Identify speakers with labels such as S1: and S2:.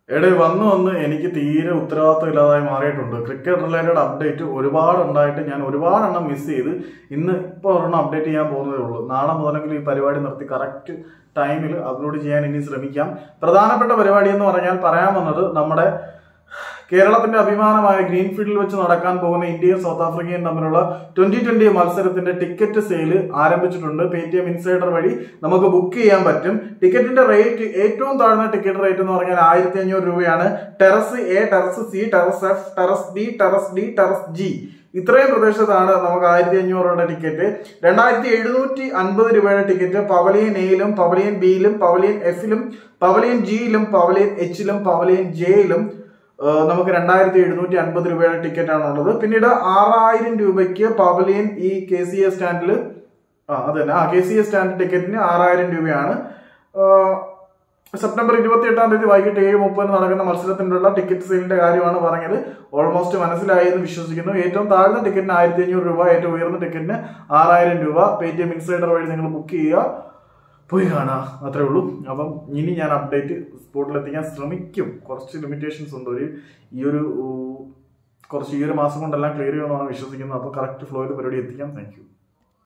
S1: എടേ വന്ന് വന്ന് എനിക്ക് തീരെ ഉത്തരവാദിത്വം ഇല്ലാതായി മാറിയിട്ടുണ്ട് ക്രിക്കറ്റ് റിലേറ്റഡ് അപ്ഡേറ്റ് ഒരുപാട് ഉണ്ടായിട്ട് ഞാൻ ഒരുപാട് എണ്ണം മിസ് ചെയ്ത് ഇന്ന് ഇപ്പോൾ ഒരെണ്ണം അപ്ഡേറ്റ് ചെയ്യാൻ പോകുന്നതേ ഉള്ളൂ നാളെ മുതലെങ്കിലും ഈ പരിപാടി നിർത്തി കറക്റ്റ് ടൈമിൽ അപ്ലോഡ് ചെയ്യാൻ ഇനി ശ്രമിക്കാം പ്രധാനപ്പെട്ട പരിപാടി എന്ന് പറഞ്ഞാൽ പറയാൻ വന്നത് നമ്മുടെ കേരളത്തിന്റെ അഭിമാനമായ ഗ്രീൻഫീൽഡിൽ വെച്ച് നടക്കാൻ പോകുന്ന ഇന്ത്യയും സൗത്ത് ആഫ്രിക്കയും തമ്മിലുള്ള ട്വന്റി ട്വന്റി മത്സരത്തിന്റെ ടിക്കറ്റ് സെയിൽ ആരംഭിച്ചിട്ടുണ്ട് പേ ടി എം ഇൻസൈഡർ വഴി നമുക്ക് ബുക്ക് ചെയ്യാൻ പറ്റും ടിക്കറ്റിന്റെ റേറ്റ് ഏറ്റവും താഴ്ന്ന ടിക്കറ്റ് റേറ്റ് എന്ന് പറഞ്ഞാൽ ആയിരത്തി അഞ്ഞൂറ് രൂപയാണ് terrace A terrace C terrace F terrace B terrace D terrace G ഇത്രയും പ്രദേശത്താണ് നമുക്ക് ആയിരത്തി അഞ്ഞൂറ് രൂപയുടെ ടിക്കറ്റ് രണ്ടായിരത്തി എഴുന്നൂറ്റി അൻപത് രൂപയുടെ ടിക്കറ്റ് പവലിയൻ എയിലും പവലിയൻ ബിയിലും പവലിയൻ എഫിലും പവലിയൻ ജിയിലും പവലിയൻ എച്ചിലും പവലിയൻ ജെയിലും ഏഹ് നമുക്ക് രണ്ടായിരത്തി എഴുന്നൂറ്റി അൻപത് രൂപയുടെ ടിക്കറ്റ് ആണുള്ളത് പിന്നീട് ആറായിരം രൂപയ്ക്ക് പവലിയൻ ഈ കെ സി എ സ്റ്റാൻഡിൽ ആ അത് തന്നെ ആ കെ സി എ സ്റ്റാൻഡ് ടിക്കറ്റിന് ആറായിരം രൂപയാണ് ഏഹ് സെപ്റ്റംബർ ഇരുപത്തി എട്ടാം തീയതി വൈകിട്ട് ഏഴ് മുപ്പതിന് നടക്കുന്ന മത്സരത്തിനുള്ള ടിക്കറ്റ് സെയിലിന്റെ കാര്യമാണ് പറഞ്ഞത് ഓൾമോസ്റ്റ് മനസ്സിലായി എന്ന് വിശ്വസിക്കുന്നു ഏറ്റവും താഴ്ന്ന ടിക്കറ്റിന് ആയിരത്തി അഞ്ഞൂറ് രൂപ ഏറ്റവും ഉയർന്ന ടിക്കറ്റിന് ആറായിരം രൂപ പേ ടി എം ഇൻസൈഡർ വഴി നിങ്ങൾ ബുക്ക് ചെയ്യുക പോയി കാണാം അത്രേ ഉള്ളൂ അപ്പം ഇനി ഞാൻ അപ്ഡേറ്റ് സ്പോട്ടിൽ എത്തിക്കാൻ ശ്രമിക്കും കുറച്ച് ലിമിറ്റേഷൻസ് ഉണ്ട് ഒരു ഈ ഒരു ഊ, കുറച്ച് ഈ ഒരു മാസം കൊണ്ടെല്ലാം ക്ലിയർ ചെയ്യുമെന്നാണ് വിശ്വസിക്കുന്നത് അപ്പോൾ കറക്റ്റ് ഫ്ലോയിൽ പരിപാടി എത്തിക്കാം താങ്ക് യു